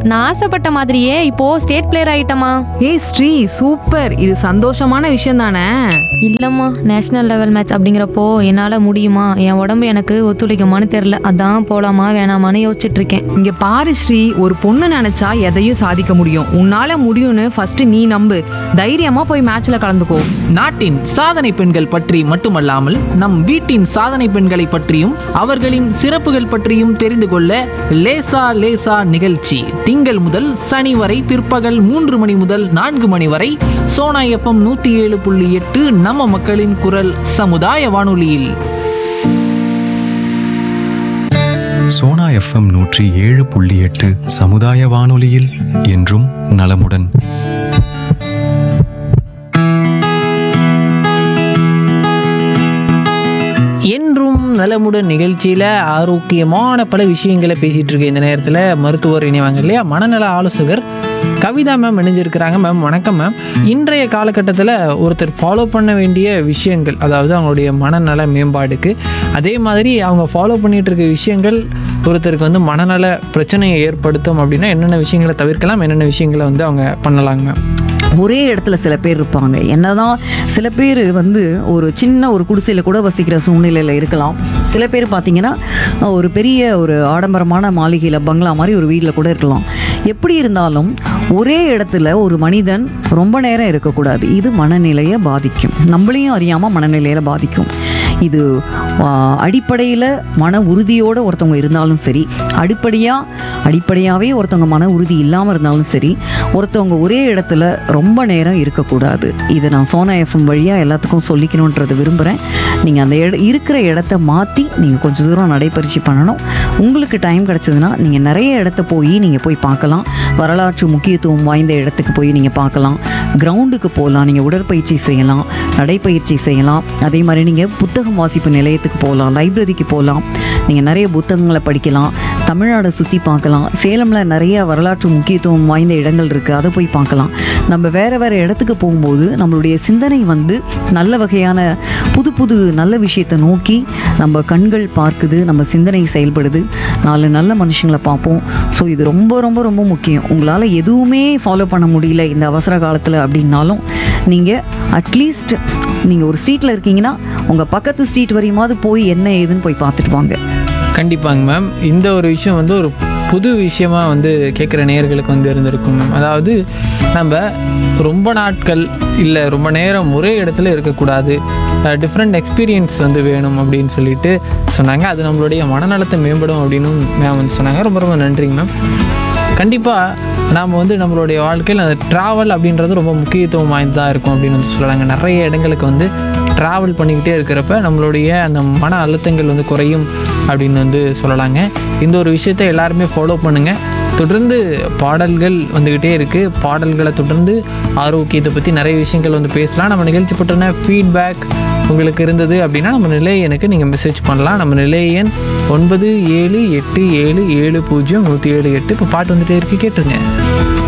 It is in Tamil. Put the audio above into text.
நான் ஆசைப்பட்ட மாதிரியே இப்போ ஸ்டேட் பிளேயர் ஆயிட்டமா ஏய் ஸ்ரீ சூப்பர் இது சந்தோஷமான விஷயம் தானே இல்லம்மா நேஷனல் லெவல் மேட்ச் அப்படிங்கிறப்போ என்னால முடியுமா என் உடம்பு எனக்கு ஒத்துழைக்குமான்னு தெரியல அதான் போலாமா வேணாமான்னு யோசிச்சுட்டு இருக்கேன் இங்க பாரு ஸ்ரீ ஒரு பொண்ணு நினைச்சா எதையும் சாதிக்க முடியும் உன்னால முடியும்னு ஃபர்ஸ்ட் நீ நம்பு தைரியமா போய் மேட்ச்ல கலந்துக்கோ நாட்டின் சாதனை பெண்கள் பற்றி மட்டுமல்லாமல் நம் வீட்டின் சாதனை பெண்களை பற்றியும் அவர்களின் சிறப்புகள் பற்றியும் தெரிந்து கொள்ள லேசா லேசா நிகழ்ச்சி திங்கள் முதல் சனி வரை பிற்பகல் மூன்று மணி முதல் நான்கு மணி வரை சோனா எஃப்எம் நூத்தி ஏழு புள்ளி எட்டு நம்ம மக்களின் குரல் சமுதாய வானொலியில் சோனா எஃப்எம் நூற்றி ஏழு புள்ளி எட்டு சமுதாய வானொலியில் என்றும் நலமுடன் என்றும் நலமுடன் நிகழ்ச்சியில் ஆரோக்கியமான பல விஷயங்களை பேசிகிட்டு இருக்க இந்த நேரத்தில் மருத்துவர் இணைவாங்க இல்லையா மனநல ஆலோசகர் கவிதா மேம் இணைஞ்சிருக்கிறாங்க மேம் வணக்கம் மேம் இன்றைய காலகட்டத்தில் ஒருத்தர் ஃபாலோ பண்ண வேண்டிய விஷயங்கள் அதாவது அவங்களுடைய மனநல மேம்பாடுக்கு அதே மாதிரி அவங்க ஃபாலோ பண்ணிகிட்டு இருக்க விஷயங்கள் ஒருத்தருக்கு வந்து மனநல பிரச்சனையை ஏற்படுத்தும் அப்படின்னா என்னென்ன விஷயங்களை தவிர்க்கலாம் என்னென்ன விஷயங்களை வந்து அவங்க பண்ணலாங்க மேம் ஒரே இடத்துல சில பேர் இருப்பாங்க என்னதான் சில பேர் வந்து ஒரு சின்ன ஒரு குடிசையில் கூட வசிக்கிற சூழ்நிலையில் இருக்கலாம் சில பேர் பார்த்தீங்கன்னா ஒரு பெரிய ஒரு ஆடம்பரமான மாளிகையில் பங்களா மாதிரி ஒரு வீட்டில் கூட இருக்கலாம் எப்படி இருந்தாலும் ஒரே இடத்துல ஒரு மனிதன் ரொம்ப நேரம் இருக்கக்கூடாது இது மனநிலையை பாதிக்கும் நம்மளையும் அறியாமல் மனநிலையில் பாதிக்கும் இது அடிப்படையில் மன உறுதியோடு ஒருத்தவங்க இருந்தாலும் சரி அடிப்படையாக அடிப்படையாகவே ஒருத்தவங்க மன உறுதி இல்லாமல் இருந்தாலும் சரி ஒருத்தவங்க ஒரே இடத்துல ரொம்ப நேரம் இருக்கக்கூடாது இதை நான் சோனா எஃப்எம் வழியாக எல்லாத்துக்கும் சொல்லிக்கணுன்றது விரும்புகிறேன் நீங்கள் அந்த இட இருக்கிற இடத்த மாற்றி நீங்கள் கொஞ்சம் தூரம் நடைபயிற்சி பண்ணணும் உங்களுக்கு டைம் கிடச்சதுன்னா நீங்கள் நிறைய இடத்த போய் நீங்கள் போய் பார்க்கலாம் வரலாற்று முக்கியத்துவம் வாய்ந்த இடத்துக்கு போய் நீங்கள் பார்க்கலாம் கிரவுண்டுக்கு போகலாம் நீங்கள் உடற்பயிற்சி செய்யலாம் நடைப்பயிற்சி செய்யலாம் அதே மாதிரி நீங்கள் புத்தகம் வாசிப்பு நிலையத்துக்கு போகலாம் லைப்ரரிக்கு போகலாம் நீங்கள் நிறைய புத்தகங்களை படிக்கலாம் தமிழ்நாடை சுற்றி பார்க்கலாம் சேலமில் நிறைய வரலாற்று முக்கியத்துவம் வாய்ந்த இடங்கள் இருக்குது அதை போய் பார்க்கலாம் நம்ம வேறு வேறு இடத்துக்கு போகும்போது நம்மளுடைய சிந்தனை வந்து நல்ல வகையான புது புது நல்ல விஷயத்தை நோக்கி நம்ம கண்கள் பார்க்குது நம்ம சிந்தனை செயல்படுது நாலு நல்ல மனுஷங்களை பார்ப்போம் ஸோ இது ரொம்ப ரொம்ப ரொம்ப முக்கியம் உங்களால் எதுவுமே ஃபாலோ பண்ண முடியல இந்த அவசர காலத்தில் அப்படின்னாலும் நீங்கள் அட்லீஸ்ட் நீங்கள் ஒரு ஸ்ட்ரீட்டில் இருக்கீங்கன்னா உங்கள் பக்கத்து ஸ்ட்ரீட் வரையுமாவது போய் என்ன ஏதுன்னு போய் பார்த்துட்டு வாங்க கண்டிப்பாங்க மேம் இந்த ஒரு விஷயம் வந்து ஒரு புது விஷயமா வந்து கேட்குற நேயர்களுக்கு வந்து இருந்திருக்கும் மேம் அதாவது நம்ம ரொம்ப நாட்கள் இல்லை ரொம்ப நேரம் ஒரே இடத்துல இருக்கக்கூடாது டிஃப்ரெண்ட் எக்ஸ்பீரியன்ஸ் வந்து வேணும் அப்படின்னு சொல்லிட்டு சொன்னாங்க அது நம்மளுடைய மனநலத்தை மேம்படும் அப்படின்னு மேம் வந்து சொன்னாங்க ரொம்ப ரொம்ப நன்றிங்க மேம் கண்டிப்பாக நாம் வந்து நம்மளுடைய வாழ்க்கையில் அந்த ட்ராவல் அப்படின்றது ரொம்ப முக்கியத்துவம் வாய்ந்ததாக இருக்கும் அப்படின்னு வந்து சொல்லலாங்க நிறைய இடங்களுக்கு வந்து ட்ராவல் பண்ணிக்கிட்டே இருக்கிறப்ப நம்மளுடைய அந்த மன அழுத்தங்கள் வந்து குறையும் அப்படின்னு வந்து சொல்லலாங்க இந்த ஒரு விஷயத்தை எல்லாருமே ஃபாலோ பண்ணுங்கள் தொடர்ந்து பாடல்கள் வந்துக்கிட்டே இருக்குது பாடல்களை தொடர்ந்து ஆரோக்கியத்தை பற்றி நிறைய விஷயங்கள் வந்து பேசலாம் நம்ம நிகழ்ச்சி பற்றின ஃபீட்பேக் உங்களுக்கு இருந்தது அப்படின்னா நம்ம நிலையனுக்கு நீங்கள் மெசேஜ் பண்ணலாம் நம்ம நிலைய எண் ஒன்பது ஏழு எட்டு ஏழு ஏழு பூஜ்ஜியம் நூற்றி ஏழு எட்டு இப்போ பாட்டு வந்துட்டே இருக்கு கேட்டுருங்க